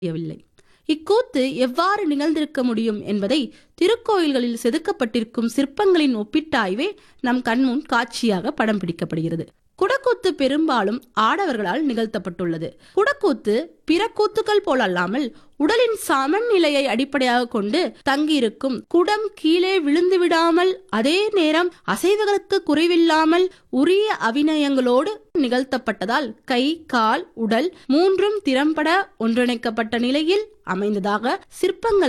முடியவில்லை இக்கூத்து எவ்வாறு நிகழ்ந்திருக்க முடியும் என்பதை திருக்கோயில்களில் செதுக்கப்பட்டிருக்கும் சிற்பங்களின் ஒப்பீட்டாய்வே நம் கண்முன் காட்சியாக படம் பிடிக்கப்படுகிறது குடக்கூத்து பெரும்பாலும் ஆடவர்களால் நிகழ்த்தப்பட்டுள்ளது குடக்கூத்து பிற கூத்துக்கள் போலல்லாமல் உடலின் சமநிலையை அடிப்படையாக கொண்டு தங்கியிருக்கும் குடம் கீழே விழுந்து விடாமல் அதே நேரம் அசைவுகளுக்கு குறைவில்லாமல் உரிய அபிநயங்களோடு நிகழ்த்தப்பட்டதால் கை கால் உடல் மூன்றும் திறம்பட ஒன்றிணைக்கப்பட்ட நிலையில் அமைந்ததாக சிற்பங்கள்